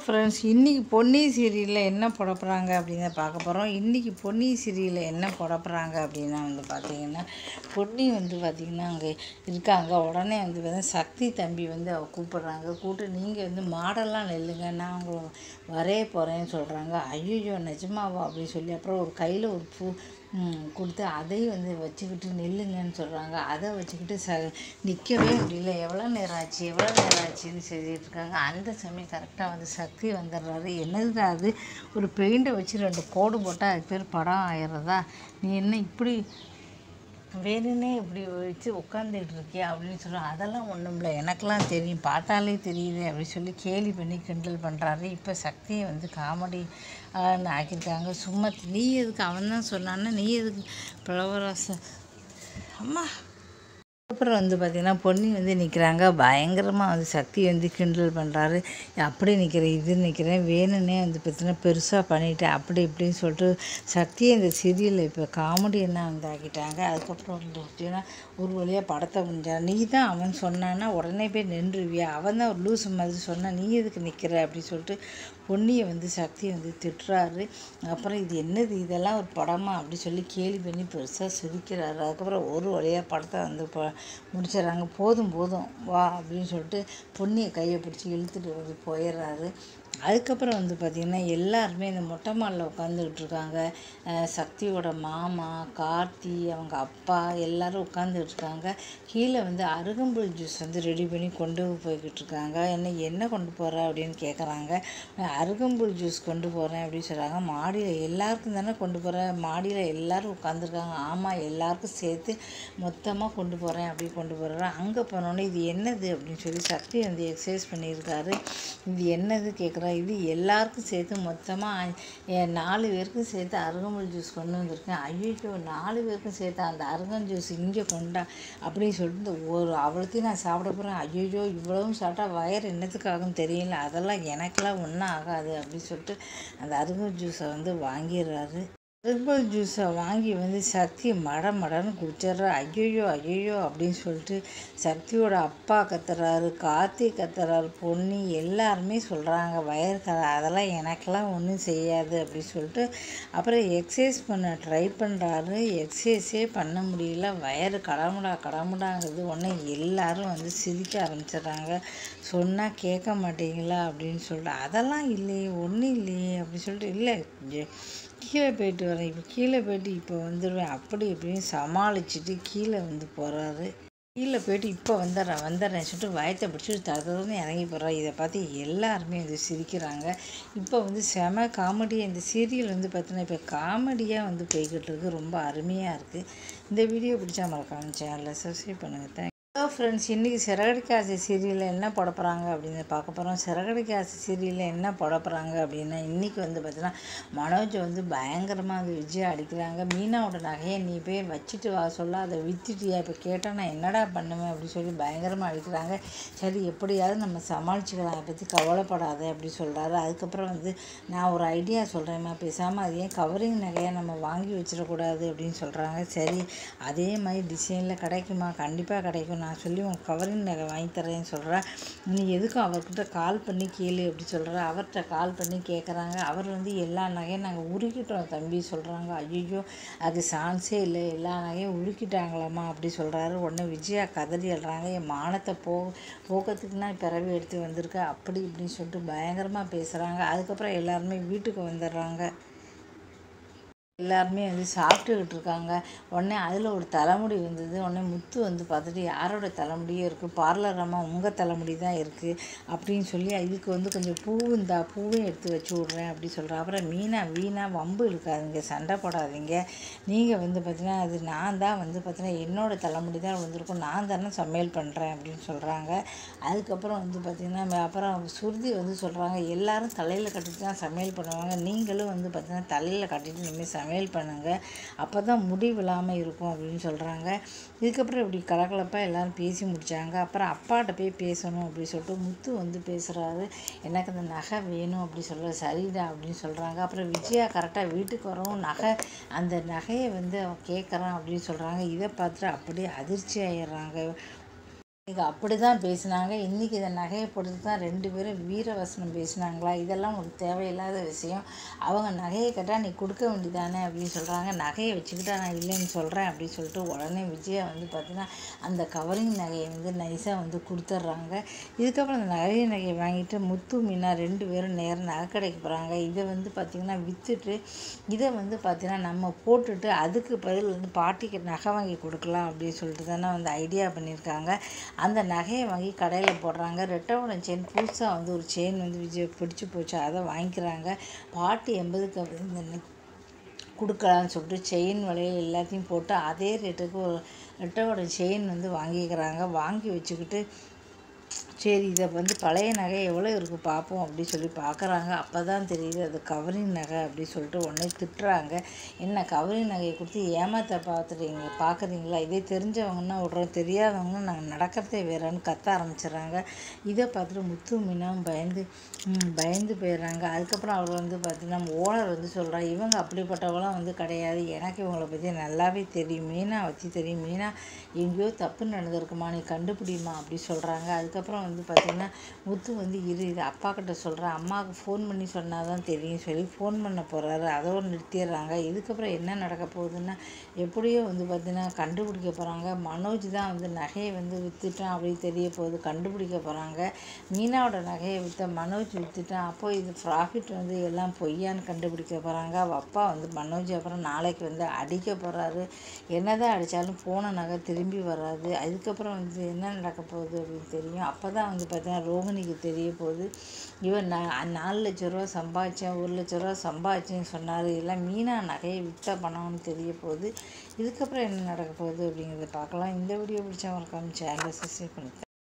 friends இன்றைக்கி பொன்னி சீரியலில் என்ன போட போகிறாங்க அப்படின்னு பார்க்க போகிறோம் இன்றைக்கி பொன்னி சீரியலில் என்ன போட போகிறாங்க அப்படின்னா வந்து பார்த்தீங்கன்னா பொன்னி வந்து பார்த்திங்கன்னா அங்கே இருக்காங்க உடனே வந்து பார்த்தா சக்தி தம்பி வந்து அவ கூப்பிடுறாங்க கூப்பிட்டு நீங்கள் வந்து மாடெல்லாம் நெல்லுங்க நான் உங்களை வரைய போகிறேன்னு சொல்கிறாங்க ஐயோ நிஜமாவா அப்படின்னு சொல்லி அப்புறம் ஒரு கையில் ஒரு பூ ம், கொடுத்து அதையும் வந்து வச்சுக்கிட்டு நில்லுங்கன்னு சொல்கிறாங்க அதை வச்சுக்கிட்டு ச நிற்கவே முடியல எவ்வளோ நேரம் ஆச்சு எவ்வளோ நேரம் ஆச்சுன்னு சொல்லிட்டு இருக்காங்க அந்த சமயம் கரெக்டாக வந்து சக்தி வந்துடுறாரு என்னதுடா அது ஒரு பெயிண்டை வச்சு ரெண்டு கோடு போட்டால் அது பேர் படம் ஆயிடுறதா நீ என்ன இப்படி வேணும்னே இப்படி வச்சு உட்காந்துக்கிட்டு இருக்கியா அப்படின்னு சொல்லுவாங்க அதெல்லாம் ஒன்றும் இல்லை எனக்கெல்லாம் தெரியும் பார்த்தாலே தெரியுது அப்படின்னு சொல்லி கேலி பண்ணி கிண்டல் பண்ணுறாரு இப்போ சக்தியை வந்து காமெடி ஆக்கியிருக்காங்க சும்மா நீ எதுக்கு அவன் தான் சொன்னான்னா நீ எதுக்கு பிளவராச அம்மா அப்புறம் வந்து பார்த்திங்கன்னா பொன்னி வந்து நிற்கிறாங்க பயங்கரமாக வந்து சக்தி வந்து கிண்டல் பண்ணுறாரு அப்படி நிற்கிறேன் இது நிற்கிறேன் வேணும்னே வந்து பார்த்தீங்கன்னா பெருசாக பண்ணிட்டேன் அப்படி இப்படின்னு சொல்லிட்டு சக்தியை இந்த சீரியலில் இப்போ காமெடி என்ன வந்து ஆக்கிட்டாங்க அதுக்கப்புறம் வந்து பார்த்தீங்கன்னா ஒரு வழியாக படத்தை முடிஞ்சா நீ தான் அவன் சொன்னான்னா உடனே போய் நின்றுவியா அவன் தான் ஒரு லூஸ் மாதிரி சொன்னான் நீ எதுக்கு நிற்கிற அப்படின்னு சொல்லிட்டு பொன்னியை வந்து சக்தி வந்து திட்டுறாரு அப்புறம் இது என்னது இதெல்லாம் ஒரு படமா அப்படி சொல்லி கேலி பண்ணி பெருசாக சிரிக்கிறாரு அதுக்கப்புறம் ஒரு வழியாக படத்தை வந்து ப முடிச்சிடுறாங்க போதும் போதும் வா அப்படின்னு சொல்லிட்டு பொன்னியை கையை பிடிச்சி இழுத்துட்டு வந்து போயிடுறாரு அதுக்கப்புறம் வந்து பார்த்திங்கன்னா எல்லாருமே இந்த மொட்டை மாலில் உட்காந்துக்கிட்டு இருக்காங்க அஹ் சக்தியோட மாமா கார்த்தி அவங்க அப்பா எல்லாரும் உட்காந்துக்கிட்டு இருக்காங்க கீழே வந்து அருகம்புல் ஜூஸ் வந்து ரெடி பண்ணி கொண்டு போய்கிட்டு இருக்காங்க என்ன என்ன கொண்டு போகிற அப்படின்னு கேட்குறாங்க நான் அருகம்புல் ஜூஸ் கொண்டு போகிறேன் அப்படின்னு சொல்கிறாங்க மாடியில் எல்லாருக்கும் தானே கொண்டு போகிறேன் மாடியில் எல்லாரும் உட்காந்துருக்காங்க ஆமாம் எல்லாருக்கும் சேர்த்து மொத்தமாக கொண்டு போகிறேன் அப்படி கொண்டு போகிறேன் அங்கே போனோன்னே இது என்னது அப்படின்னு சொல்லி சக்தி வந்து எக்ஸசைஸ் பண்ணியிருக்காரு இது என்னது கேட்குறா இது எல்லாருக்கும் சேர்த்து மொத்தமாக நாலு பேருக்கும் சேர்த்து அருகம்புல் ஜூஸ் கொண்டு வந்திருக்கேன் ஐயோ நாலு பேருக்கும் சேர்த்து அந்த அருகம் ஜூஸ் இங்கே கொண்டா அப்படின்னு சொல்லிட்டு இந்த ஒரு அவ்வளோத்தையும் நான் சாப்பிட போகிறேன் ஐயோ இவ்வளவும் சாப்பிட்டா வயர் என்னத்துக்காகும் தெரியல அதெல்லாம் எனக்கெல்லாம் ஒன்றும் ஆகாது அப்படின்னு சொல்லிட்டு அந்த அருகம் ஜூஸை வந்து வாங்கிடுறாரு ஹெர்பல் ஜூஸை வாங்கி வந்து சக்தி மட மடன்னு குடிச்சிட்றா ஐயோ ஐயோ அப்படின்னு சொல்லிட்டு சக்தியோட அப்பா கத்துறாரு கார்த்தி கத்துறாரு பொன்னி எல்லாருமே சொல்கிறாங்க வயர் க அதெல்லாம் எனக்கெல்லாம் ஒன்றும் செய்யாது அப்படின்னு சொல்லிட்டு அப்புறம் எக்ஸசைஸ் பண்ண ட்ரை பண்ணுறாரு எக்ஸசைஸே பண்ண முடியல வயறு கடமுடா கடமுடாங்கிறது உடனே எல்லாரும் வந்து சிரிக்க ஆரம்பிச்சிடுறாங்க சொன்னால் கேட்க மாட்டீங்களா அப்படின்னு சொல்லிட்டு அதெல்லாம் இல்லையே ஒன்றும் இல்லையே அப்படின்னு சொல்லிட்டு இல்லை கீழே போயிட்டு வரேன் இப்போ கீழே போயிட்டு இப்போ வந்துடுவேன் அப்படி இப்படின்னு சமாளிச்சுட்டு கீழே வந்து போகிறாரு கீழே போயிட்டு இப்போ வந்துடுறேன் வந்துடுறேன் சொல்லிட்டு வயத்தை பிடிச்சிட்டு தரதுன்னு இறங்கி போகிறான் இதை பார்த்து எல்லாருமே வந்து சிரிக்கிறாங்க இப்போ வந்து செம காமெடியாக இந்த சீரியல் வந்து பார்த்தீங்கன்னா இப்போ காமெடியாக வந்து போய்கிட்டு இருக்கு ரொம்ப அருமையாக இருக்குது இந்த வீடியோ பிடிச்சா மறக்காம சேனலை சப்ஸ்கிரைப் பண்ணுங்கள் தேங்க் ஹலோ ஃப்ரெண்ட்ஸ் இன்றைக்கி சிறகடிக்க ஆசை சீரியலில் என்ன போட போகிறாங்க அப்படின்னு பார்க்க போகிறோம் சிறகடிக்க ஆசை சீரியலில் என்ன போட போகிறாங்க அப்படின்னா இன்றைக்கி வந்து பார்த்தீங்கன்னா மனோஜை வந்து பயங்கரமாக அது விஜய் அடிக்கிறாங்க மீனாவோட நகையை நீ போய் வச்சுட்டு வா சொல்ல அதை வித்துட்டியா இப்போ கேட்டால் நான் என்னடா பண்ணுவேன் அப்படின்னு சொல்லி பயங்கரமாக அடிக்கிறாங்க சரி எப்படியாவது நம்ம சமாளிச்சுக்கலாம் அதை பற்றி கவலைப்படாத அப்படி சொல்கிறாரு அதுக்கப்புறம் வந்து நான் ஒரு ஐடியா சொல்கிறேம்மா பேசாமல் அது ஏன் கவரிங் நகையை நம்ம வாங்கி வச்சிடக்கூடாது அப்படின்னு சொல்கிறாங்க சரி அதே மாதிரி டிசைனில் கிடைக்குமா கண்டிப்பாக கிடைக்கும் நான் சொல்லி உனக்கு கவரிங் நகை வாங்கி தரேன்னு சொல்கிறேன் நீ எதுக்கும் அவர்கிட்ட கால் பண்ணி கேளு அப்படி சொல்கிற அவர்கிட்ட கால் பண்ணி கேட்குறாங்க அவர் வந்து எல்லா நகையும் நாங்கள் உருக்கிட்டோம் தம்பி சொல்கிறாங்க ஐயோ அது சான்ஸே இல்லை எல்லா நகையும் உருக்கிட்டாங்களாம்மா அப்படி சொல்கிறாரு உடனே விஜயா கதறி எழுறாங்க என் மானத்தை போ போக்கத்துக்கு நான் பிறவி எடுத்து வந்திருக்கேன் அப்படி இப்படின்னு சொல்லிட்டு பயங்கரமாக பேசுகிறாங்க அதுக்கப்புறம் எல்லாருமே வீட்டுக்கு வந்துடுறாங்க எல்லாருமே வந்து சாப்பிட்டுக்கிட்டு இருக்காங்க உடனே அதில் ஒரு தலைமுடி வந்தது உடனே முத்து வந்து பார்த்துட்டு யாரோட தலைமுடியும் இருக்குது பார்லர் அம்மா உங்கள் தலைமுடி தான் இருக்குது அப்படின்னு சொல்லி இதுக்கு வந்து கொஞ்சம் பூவும் தா பூவும் எடுத்து வச்சு விட்றேன் அப்படி சொல்கிறேன் அப்புறம் மீனா வீணா வம்பு இழுக்காதீங்க சண்டை போடாதீங்க நீங்கள் வந்து பார்த்தீங்கன்னா அது நான் தான் வந்து பார்த்தீங்கன்னா என்னோட தலைமுடி தான் வந்திருக்கும் நான் தானே சமையல் பண்ணுறேன் அப்படின்னு சொல்கிறாங்க அதுக்கப்புறம் வந்து பார்த்திங்கன்னா அப்புறம் சுருதி வந்து சொல்கிறாங்க எல்லாரும் தலையில் கட்டிட்டு தான் சமையல் பண்ணுவாங்க நீங்களும் வந்து பார்த்தீங்கன்னா தலையில் கட்டிட்டு இனிமேல் சமையல் பண்ணுங்கள் அப்போ தான் முடி விழாமல் இருக்கும் அப்படின்னு சொல்கிறாங்க இதுக்கப்புறம் இப்படி கலகலப்பாக எல்லாரும் பேசி முடித்தாங்க அப்புறம் அப்பாட்ட போய் பேசணும் அப்படின்னு சொல்லிட்டு முத்து வந்து பேசுகிறாரு எனக்கு அந்த நகை வேணும் அப்படி சொல்கிற சரிடா அப்படின்னு சொல்கிறாங்க அப்புறம் விஜயா கரெக்டாக வீட்டுக்கு வரவும் நகை அந்த நகையை வந்து அவன் கேட்குறான் அப்படின்னு சொல்கிறாங்க இதை பார்த்துட்டு அப்படியே அதிர்ச்சி ஆயிடுறாங்க இது அப்படி தான் பேசினாங்க இன்றைக்கி இதை நகையை பொறுத்து தான் ரெண்டு பேரும் வீரவசனம் பேசினாங்களா இதெல்லாம் ஒரு தேவையில்லாத விஷயம் அவங்க நகையை கேட்டால் நீ கொடுக்க வேண்டியதானே அப்படின்னு சொல்கிறாங்க நகையை வச்சுக்கிட்டா நான் இல்லைன்னு சொல்கிறேன் அப்படின்னு சொல்லிட்டு உடனே விஜயா வந்து பார்த்தீங்கன்னா அந்த கவரிங் நகையை வந்து நைஸாக வந்து கொடுத்துட்றாங்க இதுக்கப்புறம் அந்த நகை நகையை வாங்கிட்டு முத்து மீனா ரெண்டு பேரும் நேரம் நகைக்கடைக்கு போகிறாங்க இதை வந்து பார்த்திங்கன்னா விற்றுட்டு இதை வந்து பார்த்திங்கன்னா நம்ம போட்டுட்டு அதுக்கு பதில் வந்து பாட்டிக்கு நகை வாங்கி கொடுக்கலாம் அப்படின்னு சொல்லிட்டு தானே வந்து ஐடியா பண்ணியிருக்காங்க அந்த நகையை வாங்கி கடையில் போடுறாங்க ரெட்டவடம் செயின் புதுசாக வந்து ஒரு செயின் வந்து விஜய் பிடிச்சி போச்சு அதை வாங்கிக்கிறாங்க பாட்டி எண்பதுக்கு அப்படி இந்த நெ- கொடுக்கலான்னு சொல்லிட்டு செயின் வளையல் எல்லாத்தையும் போட்டு அதே ரேட்டுக்கு ஒரு ரெட்டவோட செயின் வந்து வாங்கிக்கிறாங்க வாங்கி வச்சுக்கிட்டு சரி இதை வந்து பழைய நகை எவ்வளோ இருக்குது பார்ப்போம் அப்படி சொல்லி பார்க்குறாங்க அப்போ தான் தெரியுது அது கவரிங் நகை அப்படி சொல்லிட்டு உடனே திட்டுறாங்க என்ன கவரிங் நகையை கொடுத்து ஏமாத்த பார்த்துட்டீங்க பார்க்குறீங்களா இதே தெரிஞ்சவங்கன்னா விட்றோம் தெரியாதவங்கன்னா நாங்கள் நடக்கிறதே வேறன்னு கத்த ஆரம்பிச்சிடுறாங்க இதை பார்த்துட்டு முத்து மீனாவும் பயந்து ம், பயந்து போயிடுறாங்க அதுக்கப்புறம் அவர் வந்து பார்த்தீங்கன்னா ஓனர் வந்து சொல்கிறா இவங்க அப்படிப்பட்டவங்களாம் வந்து கிடையாது எனக்கு இவங்களை பற்றி நல்லாவே தெரியும் மீனா பற்றி தெரியும் மீனா எங்கேயோ தப்பு நடந்திருக்குமா நீ கண்டுபிடிமா அப்படி சொல்கிறாங்க அதுக்கப்புறம் வந்து பார்த்திங்கன்னா முத்து வந்து இரு இது அப்பா கிட்ட சொல்கிறேன் அம்மாவுக்கு ஃபோன் பண்ணி சொன்னால் தான் தெரியும் சொல்லி ஃபோன் பண்ண போகிறாரு அதோடு நிறுத்திடுறாங்க இதுக்கப்புறம் என்ன நடக்க போகுதுன்னா எப்படியோ வந்து பார்த்திங்கன்னா கண்டுபிடிக்க போகிறாங்க மனோஜ் தான் வந்து நகையை வந்து விற்றுட்டான் அப்படி தெரிய போகுது கண்டுபிடிக்க போகிறாங்க மீனாவோட நகையை விற்ற மனோஜ் விற்றுட்டான் அப்போ இது ப்ராஃபிட் வந்து எல்லாம் பொய்யான்னு கண்டுபிடிக்க போகிறாங்க அவள் அப்பா வந்து மனோஜ் அப்புறம் நாளைக்கு வந்து அடிக்க போகிறாரு என்னதான் அடித்தாலும் போன நகை திரும்பி வராது அதுக்கப்புறம் வந்து என்ன நடக்க போகுது அப்படின்னு தெரியும் அப்போ தான் வந்து பார்த்தீங்கன்னா ரோகிணிக்கு தெரிய போகுது இவன் நான் நாலு லட்ச ரூபா சம்பாதிச்சேன் ஒரு லட்ச ரூபா சம்பாதிச்சேன்னு சொன்னார் எல்லாம் மீனா நகையை விற்ற பணம்னு தெரிய போகுது இதுக்கப்புறம் என்ன நடக்க போகுது அப்படிங்கிறத பார்க்கலாம் இந்த வீடியோ பிடிச்சா மறக்காம சேனலை சப்ஸ்கிரைப் பண்ணி